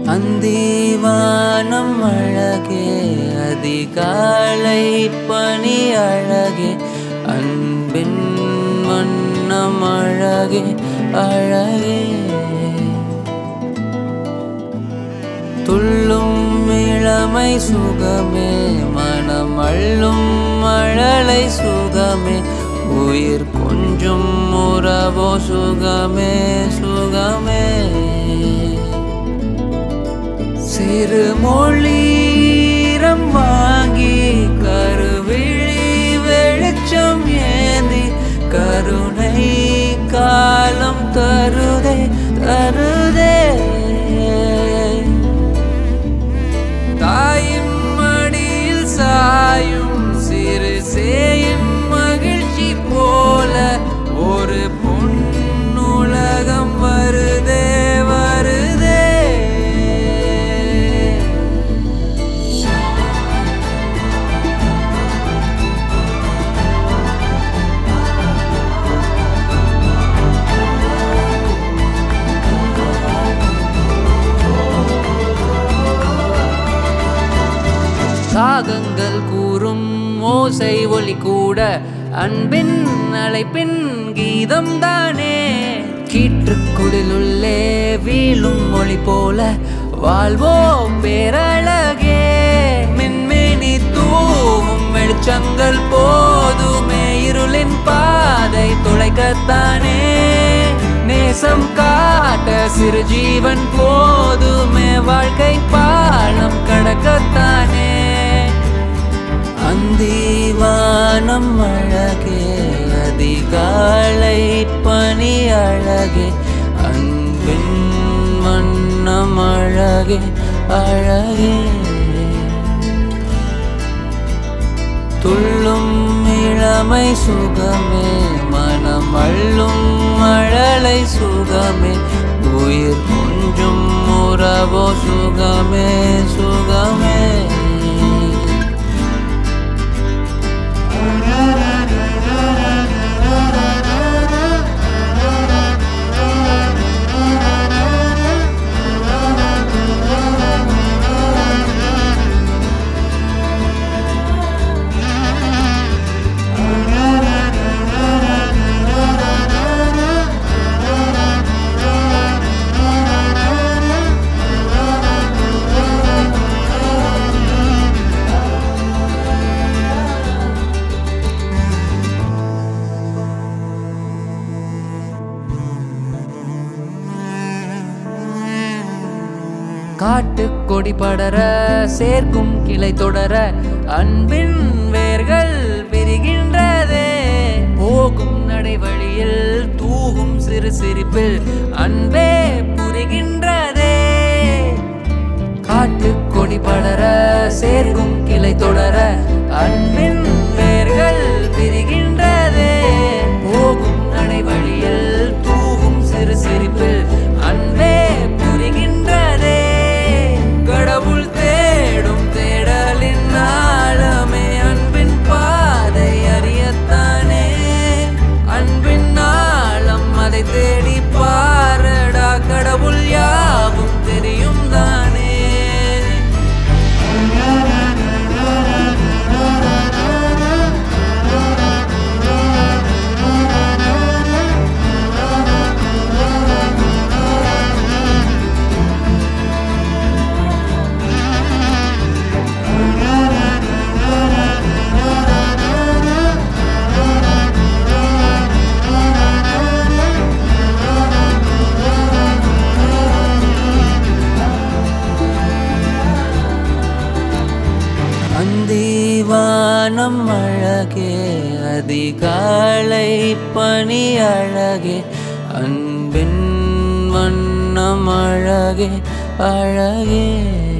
அந்திவானம் அழகே அதிகாலை பனி அழகே அன்பின் வண்ணம் அழகே அழகே துள்ளும் இளமை சுகமே மனம் அள்ளும் மழலை சுகமே உயிர் கொஞ்சம் உறவோ சுகமே சுகமே சிறு மொழீரம் வாங்கி கருவிழி வெளிச்சம் ஏந்தி கருணை காலம் தருதே தருதே தாயின் மடியில் சாயும் சிறு சேயின் மகிழ்ச்சி போல ஒரு பொன்னுலகம் வருதே வருதே காகங்கள் கூறும் ஓசை ஒளி கூட அன்பின் அழைப்பின் கீதம் தானே கீற்றுக்குடிலுள்ளே வீழும் மொழி போல வாழ்வோம் பேரழகே மின்மினி தூவும் வெளிச்சங்கள் போதுமே இருளின் பாதை துளைக்கத்தானே நேசம் காட்ட சிறு ஜீவன் போதுமே வாழ்க்கை பாலம் கடக்கத்தானே அந்திவானம் அழகே அதிகாலை பனி அழகே அன்பின் வண்ணம் அழகே அழகே துள்ளும் இளமை சுகமே மனம் அள்ளும் மழலை சுகமே உயிர் கொஞ்சம் உறவோ சுகமே சுகமே காட்டு கொடி படர சேர்க்கும் கிளை தொடர அன்பின் வேர்கள் விரிகின்றதே போகும் நடைவழியில் தூவும் சிறு சிரிப்பில் அன்பே புரிகின்றதே காட்டு கொடி படர சேர்க்கும் கிளை தொடர அன்பின் வேர்கள் விரிகின்றதே போகும் நடைவழியில் தூவும் சிறு சிரிப்பில் அன்பே புரிகின்றதே கடவுள் தேடும் தேடலின் ஆழமே அன்பின் பாதை அறியத்தானே அன்பின் ஆழம் அதை தேடி பாரடா கடவுள் யாவும் தெரியும் தானே அந்திவானம் அழகே அதிகாலை பனி அழகே அன்பின் வண்ணம் அழகே அழகே